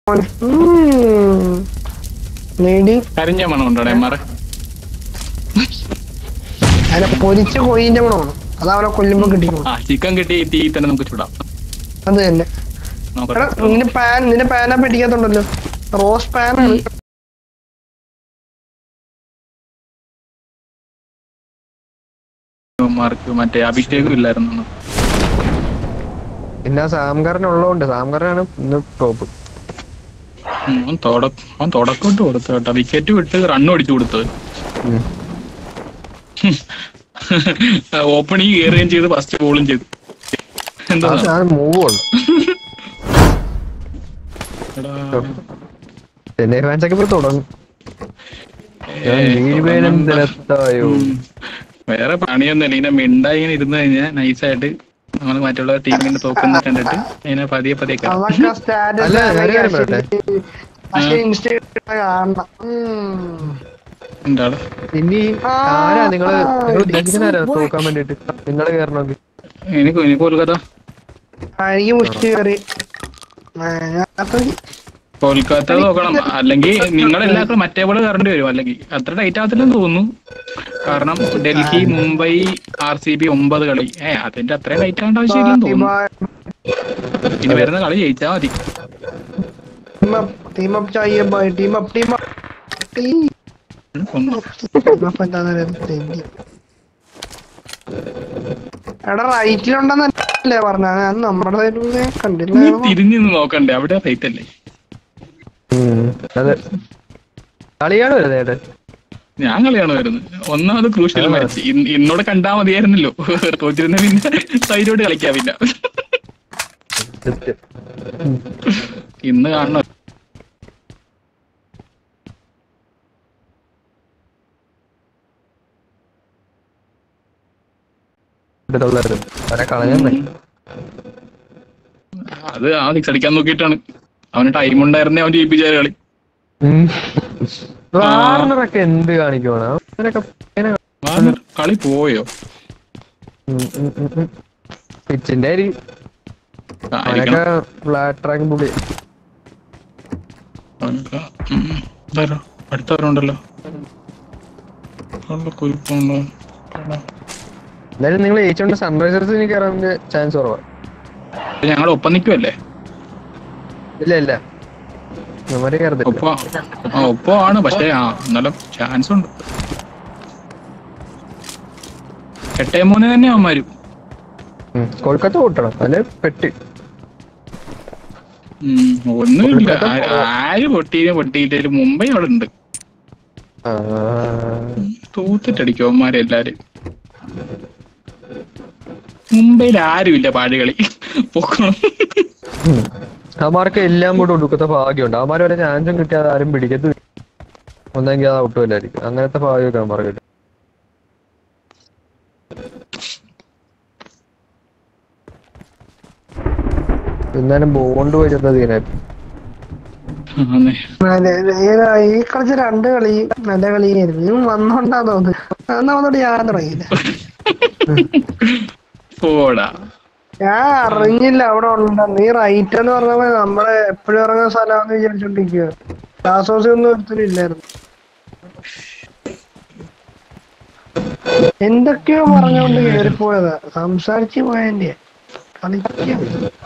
ഉം. നേടി കരിഞ്ഞ മണം ഉണ്ടോ എമാറെ അതിനെ പൊരിച്ച കോയിന്റെ മണമാണ് അത് അവനെ കൊല്ലുമ്പോ കിട്ടിക്കണം ആ ചിക്കൻ കിട്ടി തീ തന്നെ നമുക്ക് ചൂടാം അത് തന്നെ എടാ നോക്കട്ടെ നിന്റെ പാൻ നിന്റെ പാനാ പിടിക്കാത്തുണ്ടല്ലോ റോസ് പാനാണ് മാർക്ക് മറ്റേ അഭിഷേകം ഇല്ലായിരുന്നു പിന്നെ സാംകാരനുള്ളതുകൊണ്ട് സാംകാരനാണ് ഇന്ന് ടോപ്പ് ഉം, അവൻ തുടക്കം അവൻ തുടക്കം ഇട്ട് കൊടുത്തു കേട്ടോ വിക്കറ്റ് വിട്ട് റണ്ണ് അടിച്ചു കൊടുത്തത് ഓപ്പണിങ് കയറുകയും ചെയ്ത് ഫസ്റ്റ് ബോളും ചെയ്തു എന്താ മൂവ് ഉണ്ട് എടാ, ചെന്നൈ ഫാൻസ് ഒക്കെ ഇപ്പൊ തുടങ്ങും ഞാൻ ഏ, വീഴുവേനും തുടങ്ങണ്ട. നിലത്തായോ ഉം. വേറെ പണിയൊന്നുമില്ല ഇങ്ങനെ മിണ്ടായി ഇങ്ങനെ ഇരുന്ന് കഴിഞ്ഞാൽ നൈസായിട്ട് നമ്മൾ മറ്റുള്ള ടീമിന്റെ തോക്കുന്ന കണ്ടിട്ട് ഇങ്ങനെ പതിയെ പതിയെ കയറും. അതൊക്കെ സ്റ്റാറ്റസ് അല്ല, ഞാനൊരു കാര്യം പറയട്ടെ? പക്ഷെ ഇൻസ്റ്റാഗ്രാം കാണണം ഉം. എന്താണ് ഇനി ആരാ നിങ്ങള് നിങ്ങൾ ഉദ്ദേശിക്കുന്ന ആരാ Excellent work. തോക്കാൻ വേണ്ടിട്ട് നിങ്ങള് കയറണമെങ്കിൽ എനിക്ക് എനിക്ക് കൊൽക്കത്ത ആ, എനിക്ക് മുഷ്ടി കയറി ആ, അപ്പൊ കൊൽക്കത്ത നോക്കണം അല്ലെങ്കിൽ നിങ്ങൾ എല്ലാവർക്കും മറ്റേ പോലെ കയറേണ്ടി വരും അല്ലെങ്കിൽ അത്ര ടൈറ്റ് ആകത്തില്ലെന്ന് തോന്നുന്നു കാരണം Delhi Mumbai R C B ഒമ്പത് കളി ഏ അതിന്റെ അത്രയും ടൈറ്റ് ആകേണ്ട ആവശ്യമില്ലെന്ന് തോന്നുന്നു ഇനി വരുന്ന കളി ജയിച്ചാൽ മതി ടീം അപ്പ് चाहिए भाई team up team up team ഒന്ന് അപ്പ് എന്താന്ന് തെറ്റി എടാ റൈറ്റിലുണ്ടെന്നല്ലേ പറഞ്ഞ ഞാൻ നമ്മുടെ സൈഡിൽ കണ്ടില്ല നീ തിരിഞ്ഞു നിന്ന് നോക്കണ്ടേ അവിടെ റേറ്റ് അല്ലേ അതെ കളിയാണ് വരുന്നത് ഏട്ടൻ ഞാൻ കളിയാണ് വരുന്നത് ഒന്നാമത് ക്രൂഷ്യൽ മാച്ച് ഇന്നോട് കണ്ടാ മതിയായിരുന്നല്ലോ തോറ്റിരുന്ന പിന്നെ സൈഡോട്ട് കളിക്കാവില്ല സത്യം. ഇന്ന് കാണണം ഇടത്തുള്ളവര്. അവരെ കളഞ്ഞേ അത് ആ സിക്സ് അടിക്കാൻ നോക്കിയിട്ടാണ് അവന് ടൈം ഉണ്ടായിരുന്നേ അവൻ ജയിപ്പിച്ച കളി വാർണറൊക്കെ എന്ത് കാണിക്കുവാണ് അവനൊക്കെ ഇങ്ങനെ വാർണർ കളി പോയോ ഉം, ഉം, ഉം, ഉം. പിച്ചിന്റെ ആയിരിക്കും അവനൊക്കെ ആയിരിക്കണം. ഫ്ലാറ്റ് ട്രാക്ക് പുള്ളി അവനൊക്കെ, ഉം, ഇതാരോ? അടുത്തവരുണ്ടല്ലോ ഉള്ള കുരുപ്പുണ്ടോ എന്തായാലും നിങ്ങൾ ജയിച്ചോണ്ട് സൺറൈസേഴ്സിന് കയറാൻ ചാൻസ് കുറവാ ഞങ്ങൾ ഒപ്പം നിൽക്കുമല്ലേ ഇല്ല ഇല്ല നമ്മര് കയറത്തില്ല ഒപ്പം ആ ഒപ്പമാണ് പക്ഷേ ആ എന്നാലും ചാൻസ് ഉണ്ട് എട്ടേ മൂന്ന് തന്നെ അവന്മാരും ഉം. കൊൽക്കത്ത കൂട്ടണം അല്ലെ പെട്ടി ഉം, ഒന്നുമില്ല ആ- ആര് പൊട്ടിയിലും പൊട്ടിയില്ലേലും മുംബൈ അവിടെ ഉണ്ട് ആ. തൂത്തിട്ടടിക്കും അവന്മാരെ എല്ലാരും മുംബൈയിൽ ആരുമില്ല പാടുകളി പൊക്കണം ഉം. അവന്മാർക്ക് എല്ലാം കൂടെ ഒടുക്കത്തെ ഭാഗ്യമുണ്ട് അവന്മാർ വരെ ചാൻസും കിട്ടിയാൽ ആരും പിടിക്കത്ത് ഒന്നെങ്കിൽ അത് ഔട്ടുമില്ലായിരിക്കും അങ്ങനത്തെ ഭാഗ്യമൊക്കെ അവന്മാർക്ക് കിട്ടും എന്നാലും ബോണ്ട് വെച്ചത് തീരായി ആന്നേ. ഈ കളിച്ച രണ്ട് കളി നല്ല കളിയായിരുന്നു ഇവൻ വന്നോണ്ടാ തോന്നുന്നു ഒന്നാമതോട് ഞാൻ തുടങ്ങിയില്ല പോടാ ഞാൻ അറിഞ്ഞില്ല അവിടെ ഉണ്ട നീ റൈറ്റ് എന്ന് പറഞ്ഞപ്പോ നമ്മളെ എപ്പോഴും ഇറങ്ങുന്ന സ്ഥലമാന്ന് വിചാരിച്ചോണ്ടിരിക്കുക ദാസോസി ഒന്നും ഒരുത്തരില്ലായിരുന്നു എന്തൊക്കെയോ പറഞ്ഞോണ്ട് കേറിപ്പോയതാ സംസാരിച്ച് പോയതിന്റെ കളിക്കാം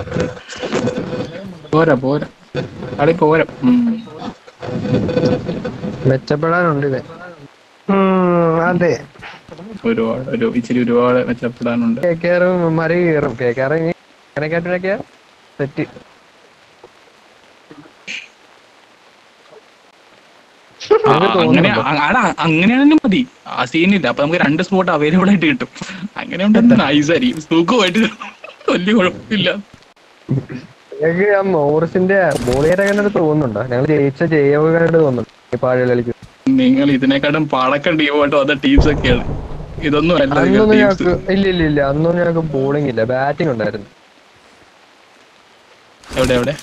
പോരാ പോരാ കളി പോരാ ഉം. മെച്ചപ്പെടാനുണ്ട് ഇവൻ ഉം, അതെ ഒരുപാട് ഒരു ഇച്ചിരി ഒരുപാട് മെച്ചപ്പെടാനുണ്ട് കെ കെ ആർ മറി കയറും കെ കെ ആർ അങ്ങനെ കേട്ടിട്ടൊക്കെയാ സെറ്റ് ആ, അങ്ങനെ ആ- ആടാ അങ്ങനെയാണെങ്കിലും മതി ആ സീനില്ല അപ്പൊ നമുക്ക് രണ്ട് സ്പോട്ട് അവൈലബിൾ ആയിട്ട് കിട്ടും അങ്ങനെ ഉണ്ട് നൈസായിരിക്കും സുഖമായിട്ട് വലിയ കുഴപ്പമില്ല ഞങ്ങൾക്ക് ആ മോറിസിന്റെ ബോളിയായിട്ട് അങ്ങനെ തോന്നുന്നുണ്ടോ ഞങ്ങൾ ജയിച്ച ജയവുകാരുടെ തോന്നുന്നുണ്ട് ഈ പാഴ കളിക്കും നിങ്ങൾ ഇതിനെക്കാട്ടും പടക്കം ടീമായിട്ടോ അതോ ടീംസ് ഒക്കെയാണ് ഇതൊന്നും അല്ല നിങ്ങൾ അന്നൊന്നും ടീംസ് ഞങ്ങൾക്ക് ഇല്ല ഇല്ല ഇല്ല അന്നൊന്നും ഞങ്ങൾക്ക് ബോളിംഗ് ഇല്ല ബാറ്റിംഗ് ഉണ്ടായിരുന്നു എവിടെ എവിടെ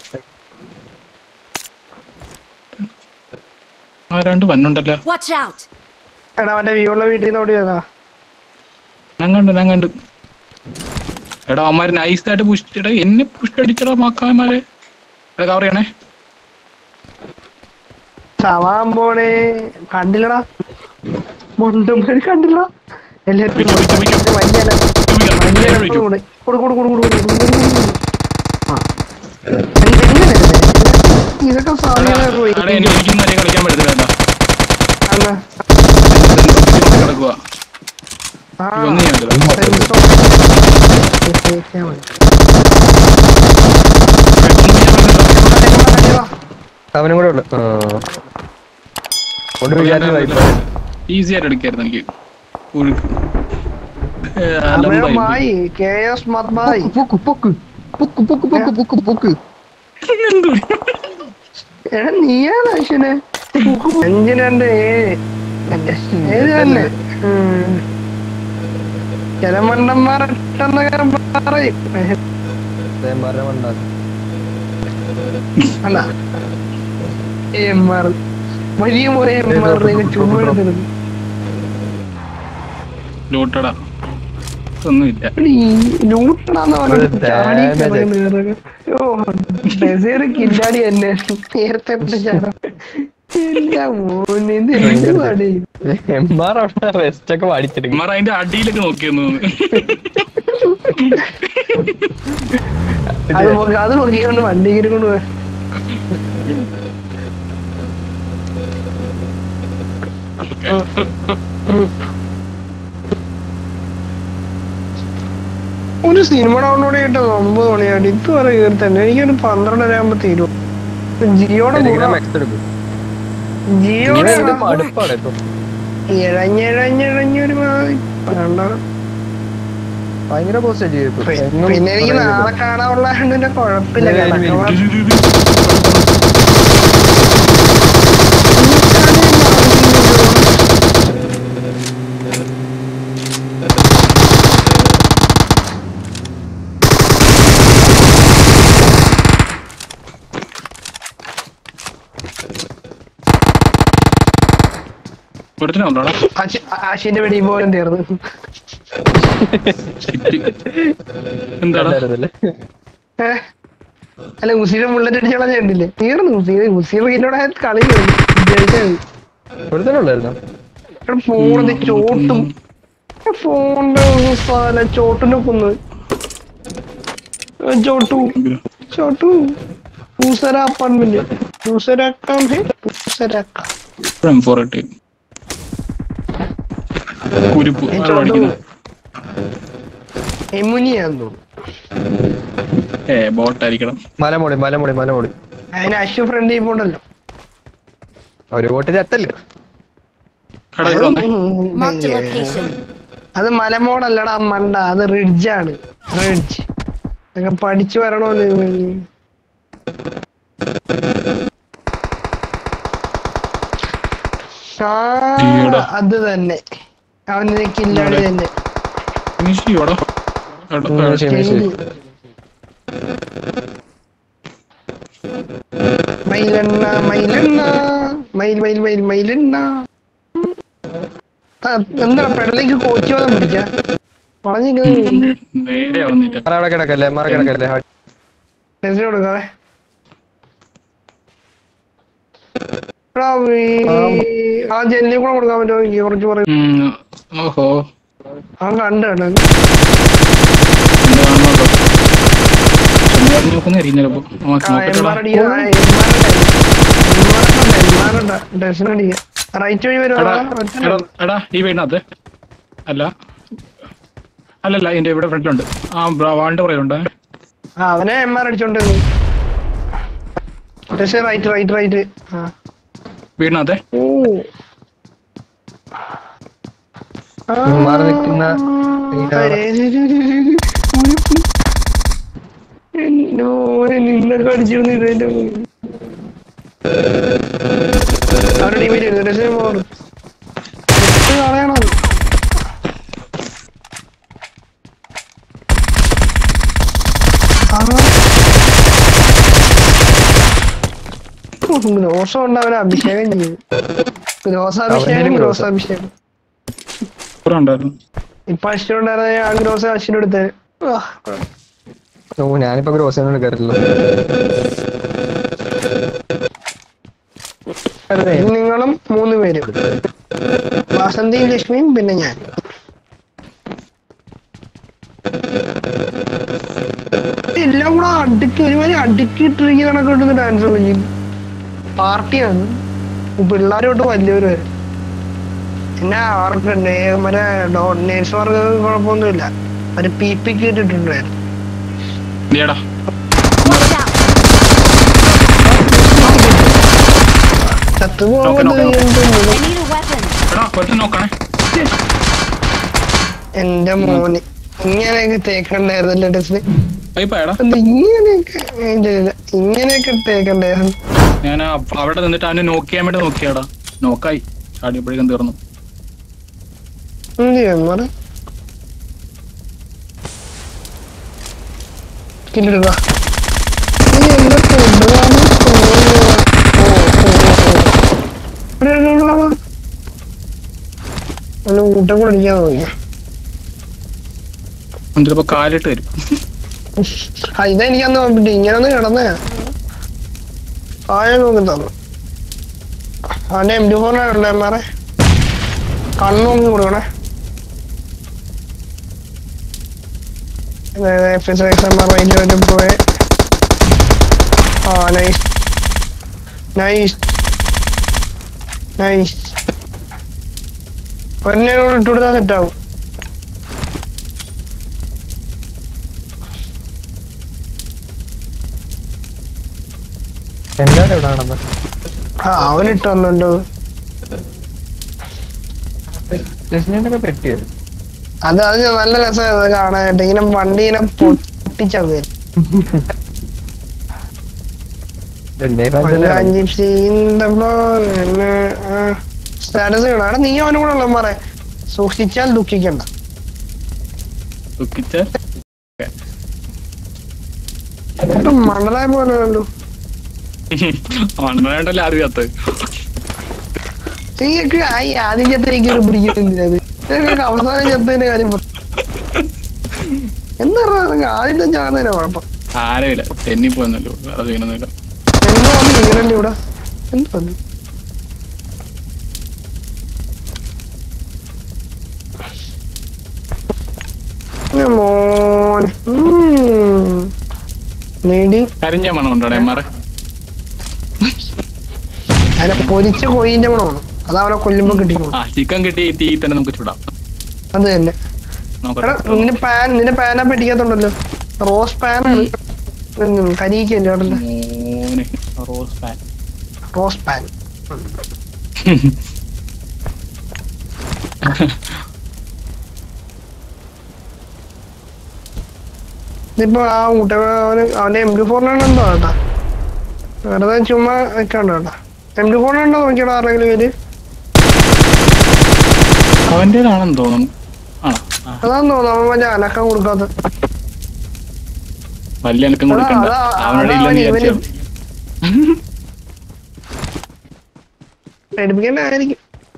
ആ രണ്ട് വന്നുണ്ടല്ലോ Watch out! എടാ മറ്റേ വ്യൂ ഉള്ള വീട്ടിൽ നിന്ന് ഓടിയതാ ഞാൻ കണ്ടു ഞാൻ കണ്ടു എടാ അവന്മാര് നൈസായിട്ട് പുഷ്ടിടാ എന്നെ പുഷ്ടടിച്ചടാ മക്കാന്മാരെ എടാ കവർ ചെയ്യണേ ചവാൻ പോണേ കണ്ടില്ലടാ മുണ്ടുമ്പഴി കണ്ടില്ല എല്ലാരും വിളിച്ചു, വിളിച്ചു, വിളിച്ചു. വലിയ അല- വലിയ വിളിച്ചു. അലപ്പം കൂടെ. കൊടു, കൊടു, കൊടു, കൊടു, കൊടു, കൊടു, കൊടു, കൊടു. ആ. എന്ത്- എങ്ങനെ ഇത്? ഇതൊക്കെ സാധനങ്ങളൊക്കെ പോയി. അവിടെ എനിക്കൊന്നും വരെ കളിക്കാൻ പറ്റത്തില്ല കേട്ടോ അന്ന്. കിടക്കുക ആ, ഇതൊന്നും ചെയ്യാൻ പറ്റില്ല സെൻസോ. ശരിയാ മതി. ഒന്നും ചെയ്യാൻ പറ്റില്ല. അവനും കൂടെ ഉള്ളു ആ കൊണ്ട് വിചാരിച്ചതാ ഈസി ആയിട്ട് എടുക്കായിരുന്നു എനിക്ക് ഒഴുക്ക് ഏ, അലമ്പായി പോയി. അമരമായി കെ എസ് മത്മായി പൊക്ക് പൊക്ക് പൊക്ക് പൊക്ക് പൊക്ക് പൊക്ക് പൊക്ക് എന്ത് എടാ നീയാണ് അശ്വനെ അഞ്ച് രണ്ട് ഏഴ് ഏഴ് തന്നെ ഉം. ചില മണ്ടന്മാർ ഇട്ടെന്നൊക്കെ പറയും മരം ഉണ്ടാക്കും അല്ല എം ആർ വലിയ മുறை എം ആറിനെ ചുമ്മാ എടുത്തിരുന്നു ലൂട്ടടാ ഒന്നുമില്ല ലൂട്ടണാന്ന് ഒരു പറഞ്ഞിട്ട് ചാടി damage. കിടക്കുന്നത്. ഓ ഡെസേർ കില്ലാടി തന്നെ നേരത്തെ ഇട്ട് ചാടാം എന്റെ മോനെ ഇത് എന്ത് പണി? എം ആർ അവിടെ റെസ്റ്റ് ഒക്കെ വാടിച്ചെടുക്കും ഉമ്മാർ അതിന്റെ അടിയിലൊക്കെ നോക്കിയെന്ന് അത് നോക്കി അത് നോക്കിക്കൊണ്ട് വണ്ടി കൊണ്ട് പോയി ഒരു സിനിമ ഡൗൺലോഡ് ചെയ്തിട്ട് ഒമ്പത് മണിയാണ് ഇതുവരെ കയറി തന്നെ എനിക്കൊരു പന്ത്രണ്ടര ആകുമ്പോ തീരും ജിയോടെ ടെലിഗ്രാം എക്സ് എടുക്കും ജിയോടെ ഇവിടെ മടുപ്പാണ് ഇപ്പൊ ഇഴഞ്ഞിഴഞ്ഞിഴഞ്ഞൊരു വേണ്ട ഭയങ്കര പോസ്റ്റ് ചെയ്യും പിന്നെ എനിക്ക് നാളെ കാണാനുള്ള പിന്നെ കുഴപ്പമില്ല കിടക്കവ- ഒരുത്തിനുണ്ടോടാ ആശി- ആശിന്റെ വെടി പോലും തീർന്നു എന്താടാ ഏ? അല്ല മുസീനെ ബുള്ളറ്റ് അടിച്ച് കളഞ്ഞിട്ടില്ലേ തീർന്നു മുസീന് മുസീം ഇതിനോട് കളി കഴിഞ്ഞു. വിചാരിച്ചാ മതി. ഒരുത്തനുണ്ടായിരുന്നോ എടാ ഫോണിന്റെ ചോട്ടും ഫോണിന്റെ സാധനം ചോട്ടിനെ കൊന്ന് ഏ, ചോട്ടു ചോട്ടു പൂസര അപ്പാർട്ട്മെന്റ് പൂസരാക്കാം ഹേ പൂസരാക്കാം ഫോർ ഇട്ട് കുരുപ്പ് ഈ ആരാ ചോട്ടു പഠിക്കുന്നത് എമുനിയാന്ന് തോന്നുന്നു ഏ ബോട്ടായിരിക്കണം മലമുടി മലമുടി മലമുടി അതിന് അശു ഫ്രണ്ട് പോണ്ടല്ലോ ഒരു വോട്ട് ചത്തല്ലേ കട ഇവിടെ വന്നേ Marked a location. അത് മലമോടല്ലടാ മണ്ട അത് റിഡ്ജാണ് റിഡ്ജ് ഒക്കെ പഠിച്ചു വരണോന്ന് ആ ഈയെടാ. അത് തന്നെ അവന് കില്ലാടി തന്നെ ഫിനിഷ് ചെയ്യോടാ എടാ, ഉം, ശരി, ശരി. മയിലെണ്ണ മയിലെണ്ണ മയിൽ മയിൽ മയിൽ മയിലെണ്ണ ആ, എന്താ പെടലേക്ക് കോച്ചു വന്ന് പിടിക്ക പറഞ്ഞിരിക്കുന്നത് നേരെ വന്നില്ല മറ അവിടെ കിടക്കല്ലേ മറ കിടക്കല്ലേ ആ, മെസ്സേജ് കൊടുക്കാവേ എടാ, ഈ- ആ ജെല്ലി കൂടെ കൊടുക്കാൻ പറ്റുമോ എനിക്ക് കുറച്ച് പറയും ഉം, ഓഹോ അവൻ കണ്ടു കേട്ടോ നോക്കുന്ന അറിയുന്നല്ലോ ആ നോക്കട്ടെടാ എംആർ അടിക്കാൻ എംആർ ഡെസിന് അടിക്കാം റൈറ്റ് വഴി എടാ വരുവാ എടാ എടാ ഈ വീടിനകത്ത് അല്ല അല്ലല്ല എന്റെ ഇവിടെ ഫ്രണ്ടിലുണ്ട് ആ ബ്ര- വാളിന്റെ പുറകിലുണ്ട് ആ അവനെ എംആർ അടിച്ചോണ്ട് ഡെസ് റൈറ്റ് റൈറ്റ് റൈറ്റ് ആ വീടിനകത്തെ ഓ മാറി നിൽക്കുന്ന ഇതാണ്. നിന്നൊക്കെ അടിച്ചിരുന്നു ഇതിന്റെ അവരുടെ ടീമിൽ രസം പോകണം കളയണം ദോഷം കൊണ്ട് അവനെ അഭിഷേകം ചെയ്യും ഗ്രോസാഭിഷേകം ഗ്രോസാഭിഷേകം ഇവിടെ ഉണ്ടായിരുന്നു ഇപ്പൊ അശ്വനുണ്ടായിരുന്ന ആ ഗ്രോസ് അശ്വിനെടുത്ത് ഓ ഞാനിപ്പോ ഗ്രോസിനോട് കയറില്ല നിങ്ങളും മൂന്ന് പേരും വാസന്തിയും ലക്ഷ്മിയും പിന്നെ ഞാൻ എല്ലാം കൂടെ അടുക്കി ഒരുമാതിരി അടുക്കി ഇട്ടിരിക്കുന്ന കണക്ക് ഡാൻസ് കളിക്കും പാർട്ടിയാണ് പിള്ളേരോട്ട് വലിയവര് വരെ പിന്നെ അവർക്ക് നേ- മറ്റേ നേഴ്സുമാർക്ക് കുഴപ്പമൊന്നുമില്ല ഒരു പി പിക്ക് ഇട്ടിട്ടുണ്ടായിരുന്നു നീടാ Watch out! ചത്തു നോക്ക്, നോക്ക്, നോക്ക്. പോകുമ്പോൾ I need a weapon. എടാ കൊച്ചു നോക്കണേ എന്റെ മോന് ഇങ്ങനെയൊക്കെ തേക്കണ്ടായിരുന്നല്ലേ ടെസ്റ്റിന് പൈപ്പാ എടാ അത് ഇങ്ങനെയൊക്കെ ഇല്ല, ഇല്ല. ഇങ്ങനെയൊക്കെ തേക്കണ്ടായിരുന്നു ഞാൻ അവിടെ നിന്നിട്ട് അവനെ നോക്ക് ചെയ്യാൻ വേണ്ടി നോക്കിയാടാ നോക്കായി ചാടിയപ്പോഴേക്കും തീർന്നു എന്ത് ചെയ്യാൻ പറ കില്ലെടുക്ക നീ എന്റെ കൊണ്ടുപോകാൻ ഊട്ടം കൂടെ അടിക്കാൻ നോക്കിയാ ചിലപ്പോ കാലിട്ട് വരും ആ, ഇതെനിക്കന്ന് നോക്കിട്ട് ഇങ്ങനെ ഒന്ന് കിടന്നേ ആയ നോക്കി തന്നു അവന്റെ എം ഡി ഫോറിനെ മാറെ കണ്ണു നോക്കി കൊടുക്കണേ F S X M R range പോയെ ആ നൈസ് നൈസ് നൈസ് ഒരെണ്ണം കൂടെ ഇട്ട് കൊടുത്താൽ സെറ്റാവും എല്ലാരും ഇവിടെ ആണെന്ന് ആ അവനിട്ട് വന്നുണ്ടോ ലക്ഷ്മിയുടെ പെട്ടിയത് അത് അത് നല്ല രസമാണ് കാണാനായിട്ട് ഇങ്ങനെ വണ്ടി ഇങ്ങനെ പൊട്ടിച്ചത് സ്റ്റാറ്റസ് കാണാം എടാ നീ അവനും കൂടെ ഉള്ള മാറേ സൂക്ഷിച്ചാൽ ദുഃഖിക്കണ്ട ദുഃഖിച്ച് ഒട്ടും മണ്ടലായ പോലെ കണ്ടു മണ്ണായിട്ടല്ലേ ആദ്യം കത്ത് നീയൊക്കെ ആയി ആദ്യം ചത്തേക്ക് പിടിക്കുന്നില്ല അത് ഇതൊക്കെ അവസാനം ചത്തതിന്റെ കാര്യം പറ. എന്താ പറയുക ആദ്യത്തെ ചാകുന്നതിനാ കുഴപ്പം ആരുമില്ല തെന്നി പോയെന്നല്ലോ വേറെ ചെയ്യുന്നൊന്നുമില്ല എന്തോ വന്നു ഇങ്ങനെ ഇവിടെ എന്തോ വന്നു ഏ മോൻ ഉം. നേടി കരിഞ്ഞ മണം ഉണ്ടോ എമ്മാറെ അതിനെ പൊരിച്ച കൊയ്യിന്റെ ഗുണമാണ് അത് അവനെ കൊല്ലുമ്പോ കിട്ടിക്കോളും ആ ചിക്കൻ കിട്ടി തീ തന്നെ നമുക്ക് ചൂടാം അത് തന്നെ എടാ നോക്കട്ടെ നിന്റെ പാൻ നിന്റെ പാനാ പിടിക്കാത്തുണ്ടല്ലോ റോസ് പാനാണ് കരിക്കല്ലേ അവിടെ മോനെ റോസ് പാൻ റോസ് പാൻ ഇതിപ്പോ ആ മുട്ട അവന് അവന്റെ എം ഡി ഫോറിനാണെന്തോ കേട്ടാ വെറുതെ ചുമ്മാ വെക്കാണ്ട് കേട്ടാ എം ഡി ഫോറിനുണ്ടോ നോക്കിയോടാ ആരെങ്കിലും പേര് അവൻ്റെതാണെന്ന് തോന്നുന്നു ആണോ ആ, അതാന്ന് തോന്നുന്നു അവൻ മറ്റേ അനക്കം കൊടുക്കാത്ത വലിയ അനക്കം കൊടുക്കണ്ട അതാ, അതാ, അവനോട് അതാ ഇല്ലെന്ന് അവന് വിചാരിച്ചു പേടിപ്പിക്കണ്ടായിരിക്കും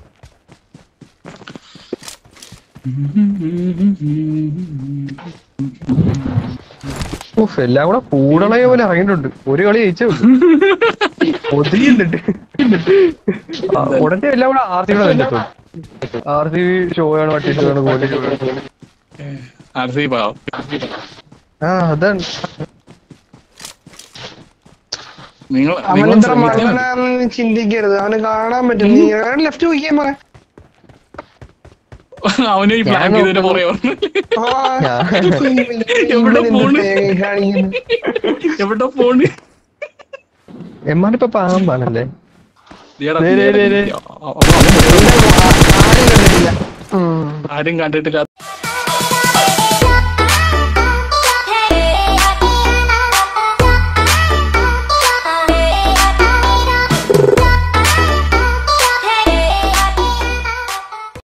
ഉഫ്, എല്ലാം കൂടെ കൂടളയ പോലെ ഇറങ്ങിയിട്ടുണ്ട് ഒരു കളി ജയിച്ചേ ഉള്ളൂ ഒതുങ്ങിയിട്ടുണ്ട് ആ, ഉടനെ എല്ലാം കൂടെ ആർ സി തന്നെ ആർ സി ബി ഷോ ആണ് വട്ടി ഷോ ആണ് കോഹ്ലി ഷോ ആണ് ആർ സി പാവം ആ അതാണ് നിങ്ങൾ അവൻ നിങ്ങൾ ഇത്ര ശ്രമിച്ചാൽ മതി. മണ്ടനാന്ന് ചിന്തിക്കരുത് അവന് കാണാൻ പറ്റും നീ ലെഫ്റ്റ് നോക്കിയാ പറയാം അവന് ഈ ഫ്ലാങ്ക് ചെയ്തിട്ട് പുറകെ വന്നു. എവിടെ പോണ്? കാണിക്കുന്നു എവിടെ പോണ് എമ്മാനിപ്പോ പാമ്പാണല്ലേ നീടാ, ദേ, ദേ, ദേ, ദേ. അവൻ- അവൻ- ആരും കണ്ടിട്ടില്ല ഉം ആരും കണ്ടിട്ടില്ല